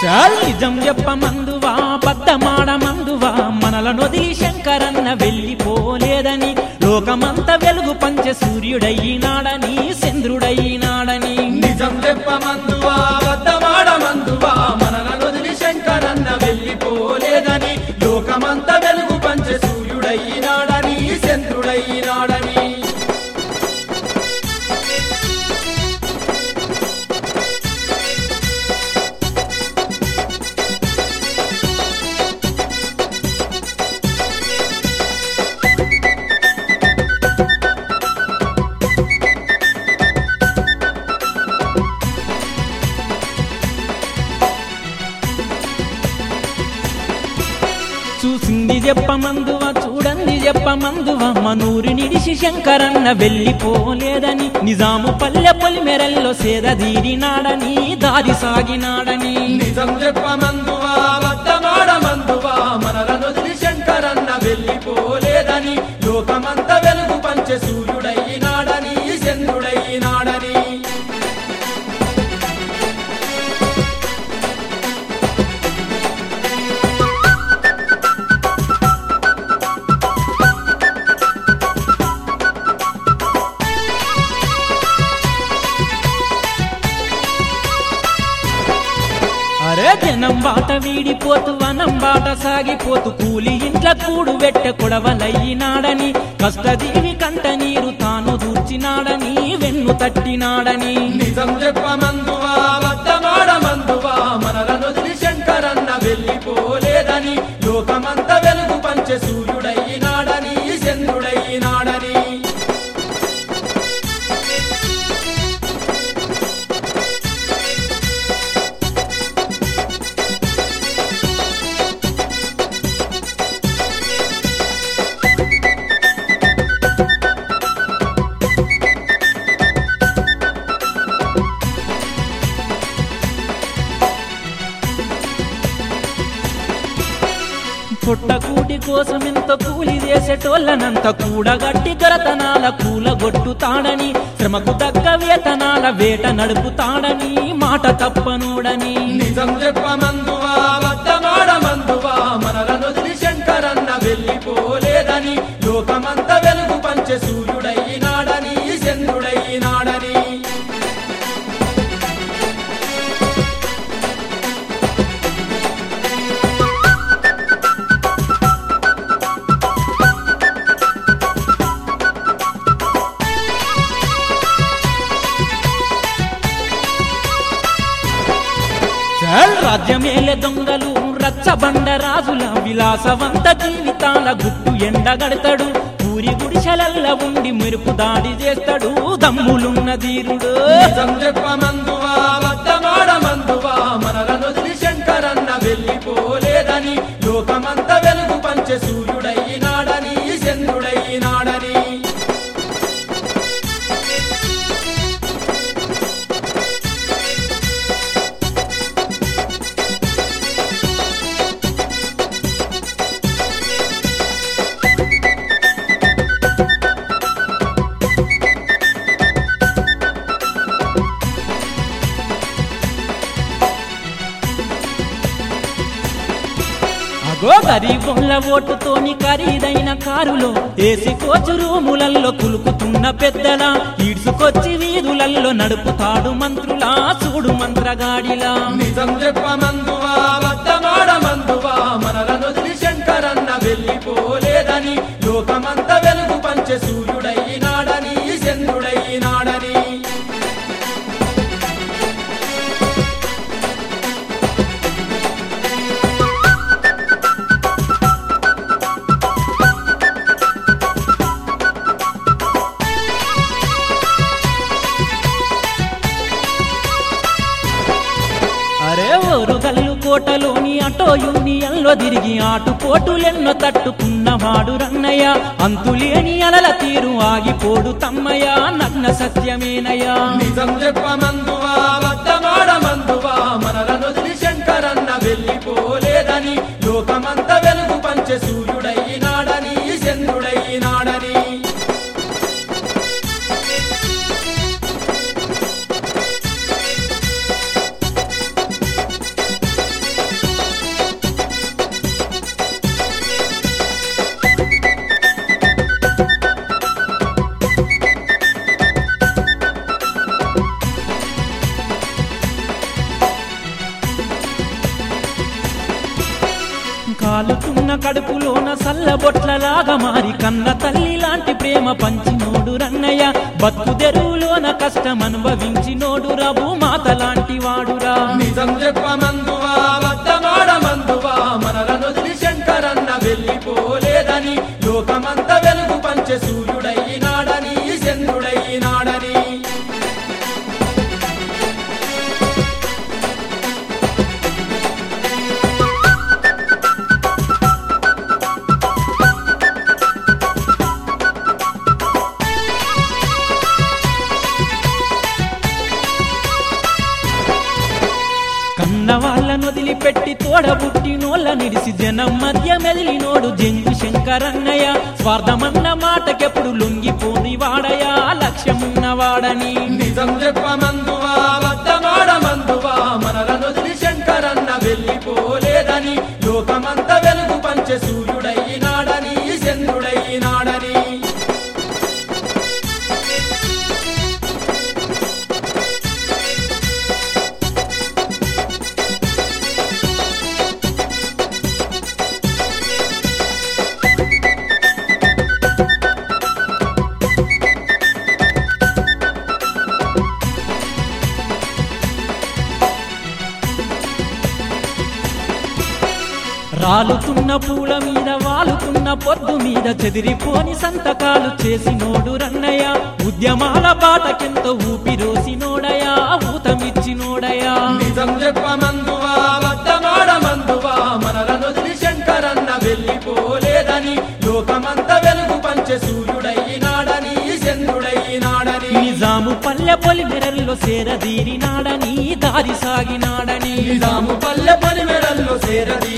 చాల్ నిజం చెప్పమందువా బద్దమాడమందువా మనల నొదిలి శంకరన్న వెళ్ళిపోలేదని లోకమంత వెలుగు పంచ సూర్యుడయ్యినాడని చంద్రుడయ్యినాడని నిజం చెప్పమందువా వద్దమాడమందువా మనల నొదిలి శంకరన్న వెళ్ళిపోలేదని లోకమంత వెలుగు పంచ సూర్యుడయ్యినాడని చంద్రుడయ్యినాడని చూసింది చెప్పమందువా చూడండి చెప్పమందువా మనూరి నిడిసి శంకరన్న వెళ్ళిపోలేదని నిజాము పల్లె పొలిమెరల్లో సేదదీరినాడని దారి సాగినాడని నిజం చెప్పమందువా వద్దమాడమందువా మనల నొదిలి శంకరన్న వెళ్ళిపోలేదని లోకమంత వెలుగు పంచ సూర్యుడయ్యినాడని చంద్రుడయ్యినాడని అరే జనం బాట వీడిపోతూ వనం బాట సాగిపోతూ కూలి ఇంట్ల కూడు వెట్ట కొడవలయ్యినాడని కష్టజీవి కంట నీరు తాను దూర్చినాడని వెన్ను తట్టినాడని నిజం చెప్పమందువా వద్దమాడమందువా మనల నొదిలి శంకరన్న వెళ్ళిపోలేదని లోకమంత వెలుగు పంచ సూర్యుడయ్యినాడని చంద్రుడయ్యినాడని పుట్టకూటి కోసం ఎంత కూలి చేసేటోళ్ళనంత కూడగట్టి గరతనాల కూలగొట్టుతాడని శ్రమకు తగ్గ వేతనాల వేట నడుపుతాడని మాట తప్పనోడని నిజం చెప్పమందువా వద్దమాడమందువా మనల నొదిలి శంకరన్న వెళ్ళిపోలేదని లోకమంత వెలుగు పంచ సూర్యుడయ్యినాడని చంద్రుడయ్యినాడని చల్ రాజ్యమేలే దొంగలు రచ్చబండ రాజుల విలాసవంత జీవితాల గుట్టు ఎండగడతాడు ఊరి గుడిసెలల్ల ఉండి మెరుపు దాడి చేస్తాడు దమ్ములున్న ధీరుడు నిజం చెప్పమందువా వద్దమాడమందువా మనల నొదిలి శంకరన్న వెళ్ళిపోలేదని లోకమంత వెలుగు పంచ సూర్యుడయ్యినాడని చంద్రుడయ్యినాడని అగో గరీబుల ఓటుతోని ఖరీదైన కారులో ఏసి కోచు రూములల్లో కులుకుతున్న పెద్దల ఈడ్చుకొచ్చి వీధులల్లో నడుపుతాడు మంత్రులా చూడు మంత్రగాడిలా నిజం చెప్పమందువా వద్దమాడమందువా మనల నొదిలి శంకరన్న వెళ్ళిపోలేదని లోకమంత వెలుగు పంచ సూర్యుడయ్యినాడని చంద్రుడయ్యినాడని అరే ఓరు గల్లు కోటలోని అటో యూనియన్లో తిరిగి ఆటుపోటులెన్నో తట్టుకున్నవాడు రన్నయ్య అంతులేని అలల తీరు ఆగిపోడు తమ్మయ్య నగ్న సత్యమేనయ్యా నిజం చెప్పమందువా వద్దమాడమందువా మనల నొదిలి శంకరన్న వెళ్ళిపోలేదని లోకమంత వెలుగు పంచ సూర్యుడయ్యినాడని చంద్రుడయ్యినాడని రగులుతున్న కడుపులోన సల్లబొట్లలాగా మారి కన్న తల్లి లాంటి ప్రేమ పంచినోడు రన్నయ్య బతుకు తెరువులోన కష్టం అనుభవించినోడు రా భూమాత లాంటి వాడురా నిజం చెప్పమందువా వద్దమాడమందువా మనలను వదిలి శంకరన్న వెళ్ళిపోలేదని లోకమంత వెలుగు పంచె సూర్యుడైనాడని చంద్రుడైనాడని కన్న వాళ్ళను వదిలిపెట్టి తోడబుట్టినోళ్ళ నిడిసి జనం మధ్య మెదిలినోడు జంగు శంకరన్నయ్య స్వార్థమన్న మాటకెప్పుడు లొంగిపోని వాడయా లక్ష్యమున్న వాడని నిజం చెప్పమందువా వద్దమాడమందువా మనలను వదిలి శంకరన్న వెళ్ళిపోలేదని లోకమంత వెలుగు పంచె సూర్యుడైనాడని చంద్రుడైనాడని రాలుతున్న పూల మీద వాలుతున్న పొద్దు మీద చెదిరిపోని సంతకాలు చేసినోడు రన్నయ్య ఉద్యమాల బాటకెంతో ఊపిరోసినోడయా ఊతమిచ్చినోడయా నిజం చెప్పమందువా వద్దమాడమందువా మనలను వదిలి శంకరన్న వెళ్ళిపోలేదని లోకమంత వెలుగు పంచె సూర్యుడైనాడని చంద్రుడైనాడని నిజాము పల్లె పొలి మెరల్లో సేరదీరినాడని దారి సాగినాడని నిజాము పల్లె పని మెడల్లో సేరది